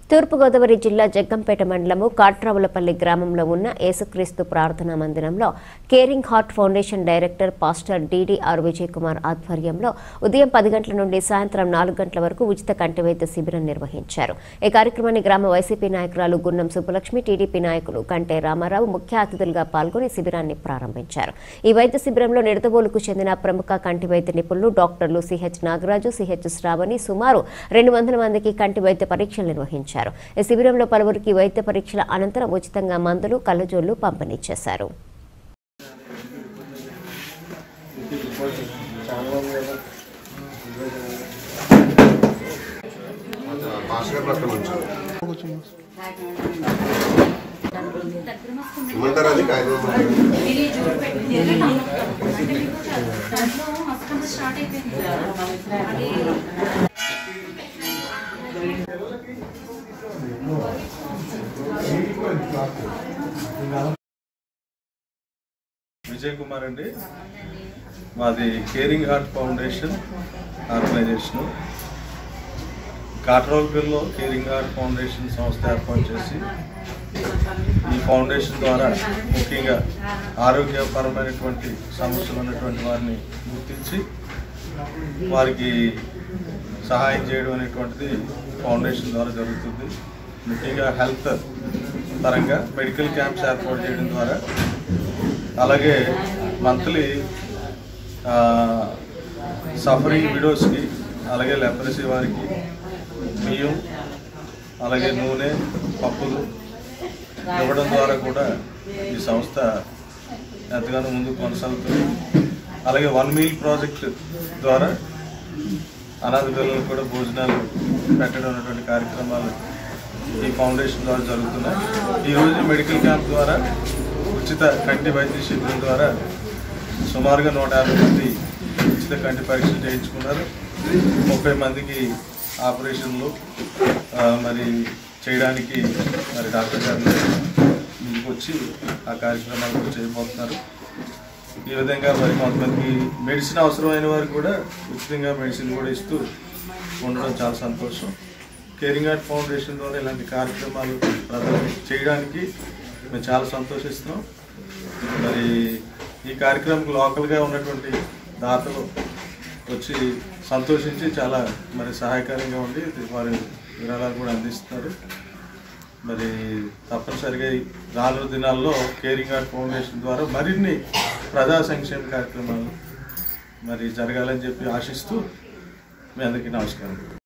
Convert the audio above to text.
తూర్పుగోదావరి జిల్లా జగ్గంపేట మండలము కాట్రావులపల్లి గ్రామంలో ఉన్న యేసుక్రీస్తు ప్రార్థనా మందిరంలో caring heart foundation director pastor DDR Vijay Kumar ఆధ్వర్యంలో ఉదయం పది గంటల నుండి సాయంత్రం నాలుగు గంటల వరకు ఉచిత కంటివైద్య శిబిరం నిర్వహించారు ఈ కార్యక్రమాన్ని గ్రామ వైసీపీ నాయకురాలు గున్నం సుబ్బలక్ష్మి టీడీపీ నాయకులు కంటే రామారావు ముఖ్య అతిథులుగా పాల్గొని శిబిరాన్ని ప్రారంభించారు ఈ వైద్య శిబిరంలో నిడదవోలుకు చెందిన ప్రముఖ కంటి వైద్య నిపుణులు డాక్టర్లు సిహెచ్ నాగరాజు సిహెచ్ శ్రావణి సుమారు రెండు వందల మందికి కంటి వైద్య పరీక్షలు నిర్వహించారు ఈ శిబిరంలో పలువురికి వైద్య పరీక్షల అనంతరం ఉచితంగా మందులు కళ్ళజోళ్లు పంపిణీ చేశారు మాస్టర్ గారు పక్కన ఉంచారు ఇమ్మంటారా అది కాగితం ఇమ్మంటారా? విజయ్ కుమార్ అండి మాది కేరింగ్ హార్ట్ ఫౌండేషన్ ఆర్గనైజేషను కాట్రోల్పల్లిలో కేరింగ్ హార్ట్ ఫౌండేషన్ సంస్థ ఏర్పాటు చేసి ఈ ఫౌండేషన్ ద్వారా ముఖ్యంగా ఆరోగ్యపరమైనటువంటి సమస్యలు ఉన్నటువంటి వారిని గుర్తించి వారికి సహాయం చేయడం అనేటువంటిది ఫౌండేషన్ ద్వారా జరుగుతుంది ముఖ్యంగా హెల్త్ పరంగా మెడికల్ క్యాంప్స్ ఏర్పాటు చేయడం ద్వారా అలాగే మంత్లీ సఫరింగ్ విడోస్కి అలాగే లెపరసీ వారికి బియ్యం అలాగే నూనె పప్పులు ఇవ్వడం ద్వారా కూడా ఈ సంస్థ ఎంతగానో ముందుకు కొనసాగుతుంది అలాగే వన్ మీల్ ప్రాజెక్ట్ ద్వారా అనాథ పిల్లలకు కూడా భోజనాలు పెట్టడం అనేటువంటి కార్యక్రమాలు ఈ ఫౌండేషన్ ద్వారా జరుగుతున్నాయి ఈరోజు మెడికల్ క్యాంప్ ద్వారా ఉచిత కంటి వైద్య శిబిరం ద్వారా సుమారుగా నూట యాభై మంది ఉచిత కంటి పరీక్షలు చేయించుకున్నారు ముప్పై మందికి ఆపరేషన్లు ఆ, మరి చేయడానికి మరి డాక్టర్ గారు ముందుకు వచ్చి ఆ కార్యక్రమాలు కూడా చేయబోతున్నారు ఈ విధంగా మరి కొంతమందికి మెడిసిన్ అవసరమైన వారికి కూడా ఉచితంగా మెడిసిన్ కూడా ఇస్తూ ఉండడం చాలా సంతోషం కేరింగ్ హార్ట్ ఫౌండేషన్ ద్వారా ఇలాంటి కార్యక్రమాలు ప్రజలకు చేయడానికి మేము చాలా సంతోషిస్తున్నాం మరి ఈ కార్యక్రమం లోకల్గా ఉన్నటువంటి దాతలు వచ్చి సంతోషించి చాలా మరి సహాయకరంగా ఉండి వారి విరాళాలు కూడా అందిస్తున్నారు మరి తప్పనిసరిగా ఈ రానున్న దినాల్లో కేరింగ్ హార్ట్ ఫౌండేషన్ ద్వారా మరిన్ని ప్రజా సంక్షేమ కార్యక్రమాలు మరి జరగాలని చెప్పి ఆశిస్తూ మీ అందరికీ నమస్కారం